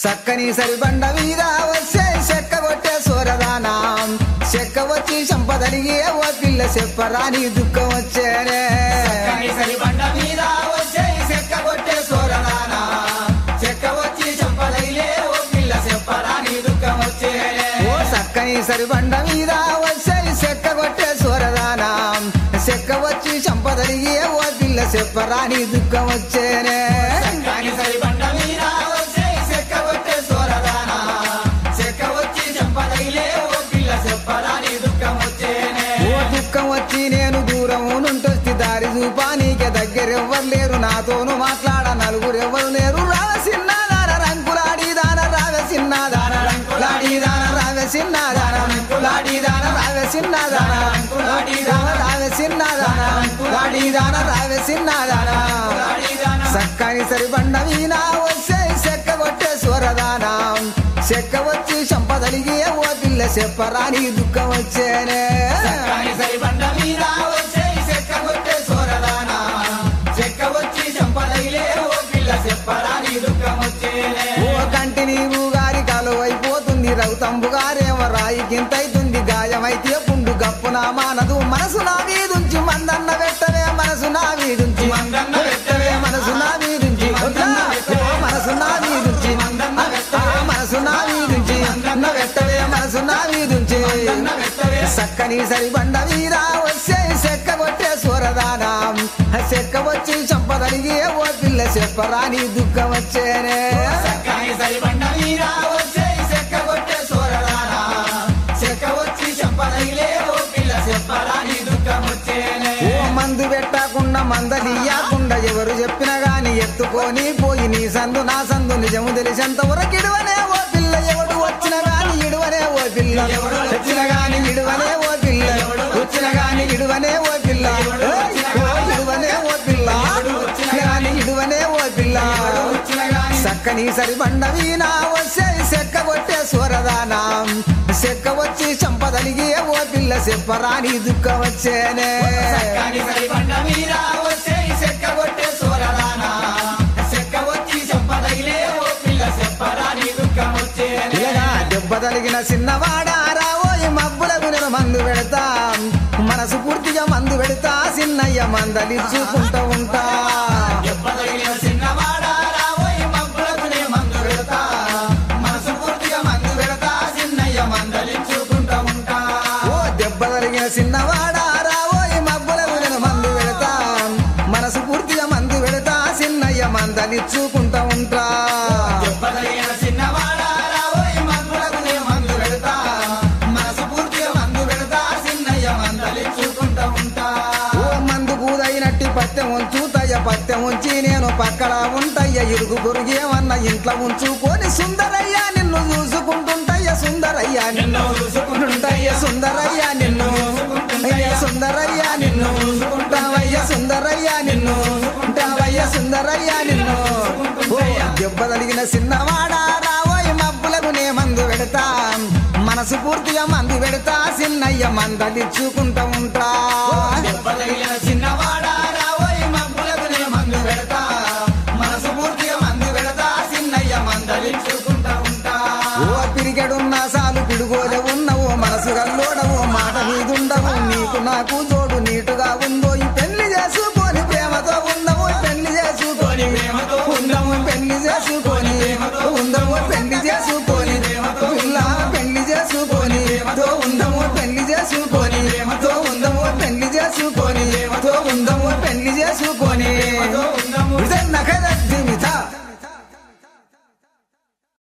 చక్కని సరిబండ మీద వచ్చే చెక్క కొట్టే సూరదానా చెక్క వచ్చి సంపదలిగే ఓ పిల్ల చెప్పరాని దుఃఖం వచ్చేనే కనిసరి బండ మీద వచ్చే చెక్క కొట్టే సోరదానా చెక్క వచ్చి చంపలైలే ఓ పిల్ల చెప్పరాని దుఃఖం వచ్చేలే ఓ చక్కని సరిబండ మీద వచ్చే చెక్క కొట్టే సూరదానా చెక్క వచ్చి సంపదలిగే ఓ పిల్ల చెప్పరాని దుఃఖం వచ్చేనే కనిసరి బండ మీద వచ్చే చెక్క కొట్టే సోరదానా చెక్క వచ్చి చంపలైలే ఓ పిల్ల చెప్పరాని దుఃఖం వచ్చేనే ఓ దుఃఖం వచ్చి నేను దూరం నుంటొచ్చి దారి చూపా నీకే దగ్గరెవ్వరు లేరు నాతోను మాట్లాడ నలుగురు ఎవ్వరు లేరు రావ సిన్నాదాన రంకులాడి దాన రావ సిన్నాదాన రంకులాడి దాన రావ సిన్నాదాన రంకులాడి దాన రావ సిన్నాదాన రంకులాడి దాన రావ సిన్నాదాన రంకులాడి దాన రావ సిన్నాదాన సక్కని సరిబండ వీణా వచ్చే చెక్క కొట్టే స్వరదానా చెక్క వచ్చి సంపదలిగి ఓ పిల్ల చెప్పరాని దుఃఖం వచ్చేనే కనిసరి బండ మీద వచ్చే చెక్క కొట్టే సోరదానా చెక్క వచ్చి చంపలైలే ఓ పిల్ల చెప్పరాని దుఃఖం వచ్చేలే ఓ కంటి నీవు గారి కలువైపోతుంది రౌతంబు గారేమో రాయి గింతైతుంది గాయమైతే పుండు గప్పున మానదు మనసు నా వీదుంచి మందన్న పెట్టవే మనసు నా వీదుంచి మందన్న పెట్టవే మనసు నా వీదుంచి ఓ మనసు నా వీదుంచి ఆ మనసు నా వీదుంచి అన్న పెట్టవే మనసు నా వీదుంచి సక్కని సరిబండ వీరా వచ్చే చెక్క కొట్టే సూరదానా చెక్క వచ్చి సంపదలిగి ఓ పిల్ల చెప్పరాని దుఃఖం వచ్చేనే కనిసరి బండ మీద వచ్చే చెక్క కొట్టే సోరదానా చెక్క వచ్చి చంపలైలే ఓ పిల్ల చెప్పరాని దుఃఖం వచ్చేలే ఓ మందు పెట్టకుండా మందలియ్యకుండా ఎవరు చెప్పినా గాని ఎత్తుకొని పోయి నీ సందు నా సందు నిజము తెలిసేంత వరకు ఇడువనే ఓ పిల్ల ఎవడు వచ్చిన గాని ఇడువనే ఓ పిల్ల వచ్చిన గాని ఇడువనే ఓ పిల్ల వచ్చిన గాని ఇడువనే ఓ పిల్ల ఓయ్, ఓ ఇడువనే ఓ పిల్ల వచ్చిన గాని ఇడువనే ఓ పిల్ల సక్కని సరిబండ వీణా వచ్చే చెక్క కొట్టే సూరదానా చెక్క వచ్చి సంపదలిగి ఓ పిల్ల చెప్పరాని దుఃఖం వచ్చేనే కనిసరి బండ మీద వచ్చే చెక్క కొట్టే సోరదానా చెక్క వచ్చి చంపలైలే ఓ పిల్ల చెప్పరాని దుఃఖం వచ్చేలే ఇలాగా దెబ్బ తలిగిన చిన్నవాడారా ఓయి మబ్బులకు నేను మందు పెడతా మనసు పూర్తిగా మందు పెడతా చిన్నయ్య మందలిచ్చుకుంటూ ఉంటా దెబ్బతగిలిన చిన్నవాడా రాబోయి మబ్బులకునే మందు పెడతా మనసు పూర్తిగా మందు పెడతా చిన్నయ్య మందలించుకుంటా ఉంటా ఓ దెబ్బ తలిగిన చిన్నవాడారా ఓయి మబ్బులకు నేను మందు పెడతా మనసు పూర్తిగా మందు పెడతా చిన్నయ్య మందలిచ్చుకుంటూ ఉంటా దెబ్బతగిలిన చిన్నవాడా రాబోయి మబ్బులకునే మందు పెడతా మనసు పూర్తిగా మందు పెడతా చిన్నయ్య మందలించుకుంటా ఉంటా ఓ మందు పూదైనట్టి పత్తెం ఉంచుతయ్య పత్తెం ఉంచి నేను పక్కన ఉంటయ్య ఇరుగు పొరుగేమన్న ఇంట్లో ఉంచుకొని సుందరయ్య నిన్ను చూసుకుంటుంటయ్య సుందరయ్య నిన్ను చూసుకుంటుంటయ్య సుందరయ్య నిన్ను అయ్య సుందరయ్య నిన్ను ఉంటావయ్య సుందరయ్య నిన్ను ఉంటావయ్య సుందరయ్య నిన్ను ఓ దెబ్బ తలిగిన చిన్నవాడా రావోయ్ మబ్బులకు నే మందు పెడతా మనసు పూర్తిగా మందు పెడతా చిన్నయ్య మందలిచ్చుకుంటా ఉంటా దెబ్బతగిలిన చిన్నవాడా రాబోయి మబ్బులకునే మందు పెడతా మనసు పూర్తిగా మందు పెడతా చిన్నయ్య మందలించుకుంటా ఉంటా ఓ పిరిగడున్న సాలు పిడుగోలే ఉన్నవో మనసు గల్లోడవో మాట మీదుండవు నీకు నాకు జోడు నీటుగా ఉందో ఈ పెళ్లి చేసుకొని ప్రేమతో ఉందవో పెళ్లి చేసుకొని ప్రేమతో ఉందము పెళ్లి చేసుకొని ఉందము పెళ్లి చేసుకొని పిల్ల పెళ్లి చేసుకొని తో ఉందము పెళ్లి చేసుకొని తో ఉందము పెళ్లి చేసుకొని